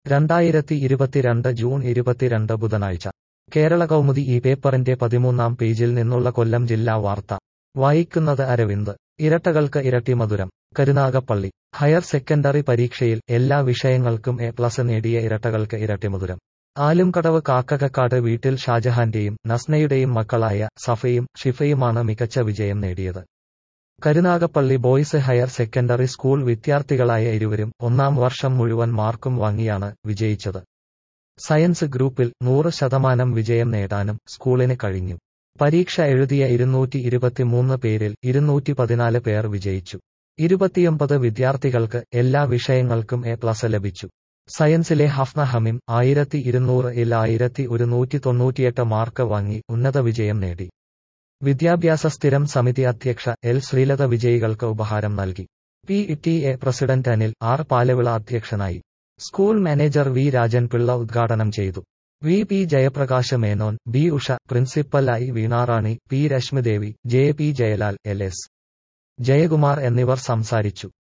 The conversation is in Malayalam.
രണ്ടായിരത്തി ഇരുപത്തിരണ്ട് ജൂൺ ഇരുപത്തിരണ്ട് ബുധനാഴ്ച കേരള കൗമുദി ഈ പേപ്പറിന്റെ പതിമൂന്നാം പേജിൽ നിന്നുള്ള കൊല്ലം ജില്ലാ വാർത്ത വായിക്കുന്നത് അരവിന്ദ് ഇരട്ടകൾക്ക് ഇരട്ടി മധുരം കരുനാഗപ്പള്ളി ഹയർ സെക്കൻഡറി പരീക്ഷയിൽ എല്ലാ വിഷയങ്ങൾക്കും എ പ്ലസ് നേടിയ ഇരട്ടകൾക്ക് ഇരട്ടി മധുരം ആലുംകടവ് കാക്കകക്കാട് വീട്ടിൽ ഷാജഹാന്റെയും നസ്നയുടെയും മക്കളായ സഫയും ഷിഫയുമാണ് മികച്ച വിജയം നേടിയത് Karunagappally boys higher secondary school വിദ്യാർത്ഥികളായ ഇരുവരും ഒന്നാം വർഷം മുഴുവൻ മാർക്കും വാങ്ങിയാണ് വിജയിച്ചത് സയൻസ് ഗ്രൂപ്പിൽ നൂറ് ശതമാനം വിജയം നേടാനും സ്കൂളിന് കഴിഞ്ഞു പരീക്ഷ എഴുതിയ ഇരുന്നൂറ്റി ഇരുപത്തിമൂന്ന് പേരിൽ ഇരുന്നൂറ്റി പതിനാല് പേർ വിജയിച്ചു ഇരുപത്തിയൊമ്പത് വിദ്യാർത്ഥികൾക്ക് എല്ലാ വിഷയങ്ങൾക്കും എ പ്ലസ് ലഭിച്ചു സയൻസിലെ ഹഫ്ന ഹമിം ആയിരത്തി ഇരുന്നൂറ് ഇൽ ആയിരത്തി ഒരുന്നൂറ്റി തൊണ്ണൂറ്റിയെട്ട് മാർക്ക് വാങ്ങി ഉന്നത വിജയം നേടി വിദ്യാഭ്യാസ സ്ഥിരം സമിതി അധ്യക്ഷ എൽ ശ്രീലത വിജയികൾക്ക് ഉപഹാരം നൽകി P T A president Anil R Palavila അധ്യക്ഷനായി സ്കൂൾ മാനേജർ വി രാജൻപിള്ള ഉദ്ഘാടനം ചെയ്തു V P Jayaprakash Menon B Usha പ്രിൻസിപ്പലായി Veenarani P Reshmidevi J P Jayalal L S Jayakumar എന്നിവർ സംസാരിച്ചു